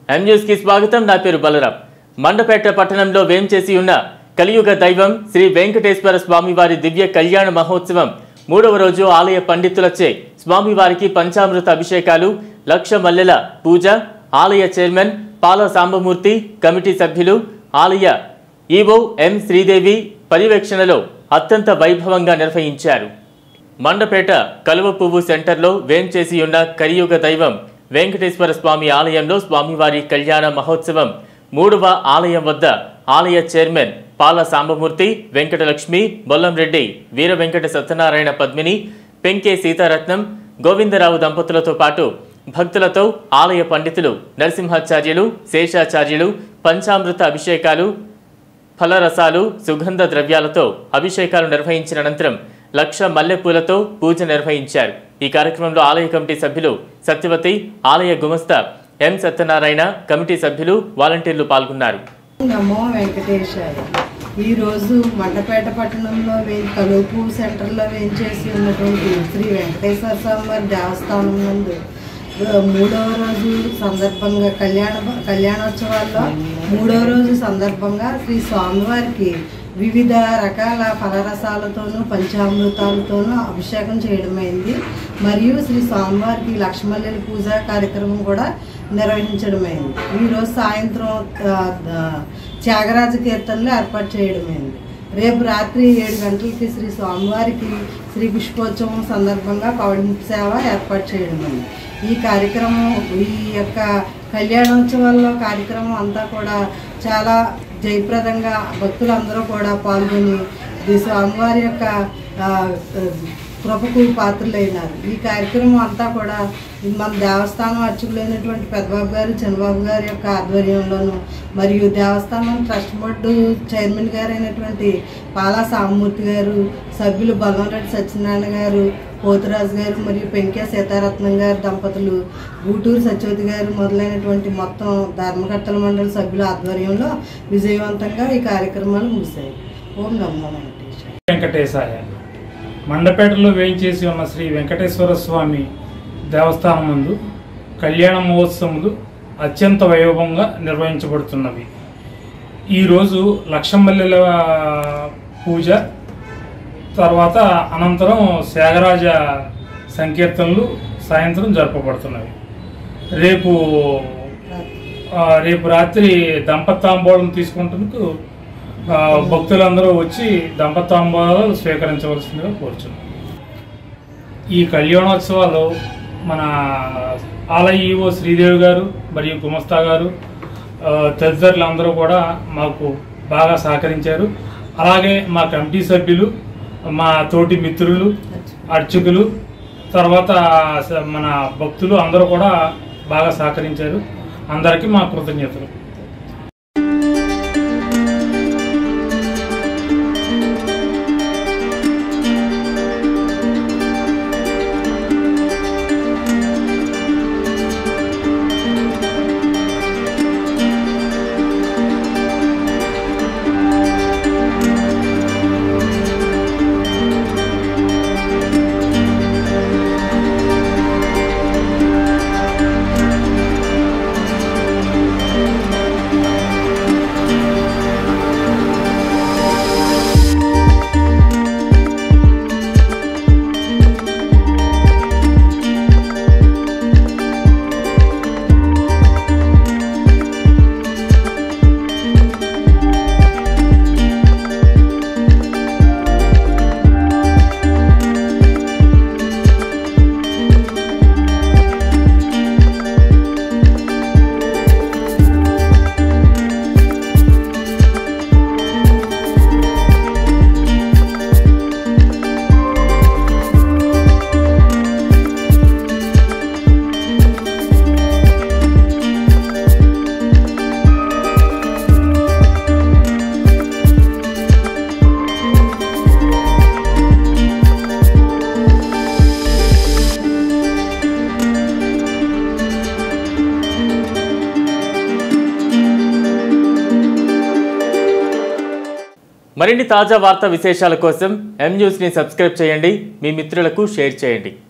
M news కి స్వాగతం నా పేరు బలరాం మండపేట పట్టణంలో వేంచేసి ఉన్న కలియుగ దైవం శ్రీ వెంకటేశ్వర స్వామివారి దివ్య కళ్యాణ మహోత్సవం మూడవ రోజు ఆలయ పండితులచే స్వామివారికి పంచామృత అభిషేకాలు లక్ష మల్లెల పూజ ఆలయ చైర్మన్ పాల సాంబమూర్తి కమిటీ సభ్యులు ఆలయ ఈవో ఎం శ్రీదేవి పర్యవేక్షణలో అత్యంత వైభవంగా నిర్వహించారు మండపేట కలువ పువ్వు సెంటర్లో వేంచేసి ఉన్న కలియుగ దైవం వెంకటేశ్వర స్వామి ఆలయంలో స్వామివారి కళ్యాణ మహోత్సవం మూడవ ఆలయం వద్ద ఆలయ చైర్మన్ పాల సాంబమూర్తి వెంకటలక్ష్మి బొల్లంరెడ్డి వీర వెంకట సత్యనారాయణ పద్మిని పెంకే సీతారత్నం గోవిందరావు దంపతులతో పాటు భక్తులతో ఆలయ పండితులు నరసింహాచార్యులు శేషాచార్యులు పంచామృత అభిషేకాలు ఫలరసాలు సుగంధ ద్రవ్యాలతో అభిషేకాలు నిర్వహించిన అనంతరం లక్ష మల్లెపూలతో పూజ నిర్వహించారు ఈ కార్యక్రమంలో ఆలయ కమిటీ సభ్యులు సత్యవతి ఆలయ గుమస్తా ఎం సత్యనారాయణ కమిటీ సభ్యులు వాలంటీర్లు పాల్గొన్నారు నమో వెంకటేశాయ ఈరోజు మండపేట పట్టణంలో వే కలుపు సెంటర్లో వేయించేసి ఉన్నటువంటి శ్రీ వెంకటేశ్వర స్వామి వారి దేవస్థానం నందు ఆ, మూడవ రోజు సందర్భంగా కళ్యాణ కళ్యాణోత్సవాల్లో మూడవ రోజు సందర్భంగా శ్రీ స్వామివారికి వివిధ రకాల ఫలరసాలతోనూ పంచామృతాలతోనూ అభిషేకం చేయడమైంది మరియు శ్రీ స్వామివారికి లక్ష్మల్లెల పూజ కార్యక్రమం కూడా నిర్వహించడమైంది ఈరోజు సాయంత్రం ఆ, ఆ, త్యాగరాజ కీర్తనలు ఏర్పాటు చేయడమైంది రేపు రాత్రి ఏడు గంటలకి శ్రీ స్వామివారికి శ్రీ పుష్పోత్సవం సందర్భంగా పౌడింపు సేవ ఏర్పాటు చేయడమైంది ఈ కార్యక్రమం ఈ యొక్క కళ్యాణోత్సవాల్లో కార్యక్రమం అంతా కూడా చాలా జయప్రదంగా భక్తులందరూ కూడా పాల్గొని ఈ స్వామివారి యొక్క ఆ, కృపకు పాత్రలైనారు ఈ కార్యక్రమం అంతా కూడా మన దేవస్థానం అర్చకులైనటువంటి పెద్దబాబు గారు చిన్నబాబు గారి యొక్క ఆధ్వర్యంలోను మరియు దేవస్థానం ట్రస్ట్ బోర్డు చైర్మన్ గారు అయినటువంటి పాలా సామమూర్తి గారు సభ్యులు బలవంరెడ్డి సత్యనారాయణ గారు పోతురాజు గారు మరియు పెంకే సీతారత్నం గారు దంపతులు గూటూరు సత్యవతి గారు మొదలైనటువంటి మొత్తం ధర్మకర్తల మండలి సభ్యుల ఆధ్వర్యంలో విజయవంతంగా ఈ కార్యక్రమాలు ముగిశాయి ఓం నమో వెంకటేశ్వర వెంకటేశాయ మండపేటలో వేయించేసి ఉన్న శ్రీ వెంకటేశ్వర స్వామి దేవస్థానం నందు కళ్యాణ మహోత్సవములు అత్యంత వైభవంగా నిర్వహించబడుతున్నవి ఈరోజు లక్షమల్లెల పూజ తర్వాత అనంతరం త్యాగరాజ సంకీర్తనలు సాయంత్రం జరపబడుతున్నవి రేపు ఆ, రేపు రాత్రి దంపతాంబోళం తీసుకుంటూ ఆ, భక్తులందరూ వచ్చి దంపతాంబోళాలు స్వీకరించవలసిందిగా కోరుచున్నాం ఈ కళ్యాణోత్సవాలు మన ఆలయ ఈవో శ్రీదేవి గారు మరియు గుమస్తా గారు ఆ, తదితరులందరూ కూడా మాకు బాగా సహకరించారు అలాగే మా కమిటీ సభ్యులు మా తోటి మిత్రులు అర్చకులు తర్వాత స- మన భక్తులు అందరూ కూడా బాగా సహకరించారు అందరికీ మా కృతజ్ఞతలు మరిన్ని తాజా వార్తా విశేషాల కోసం ఎం న్యూస్ని సబ్స్క్రైబ్ చేయండి మీ మిత్రులకు షేర్ చేయండి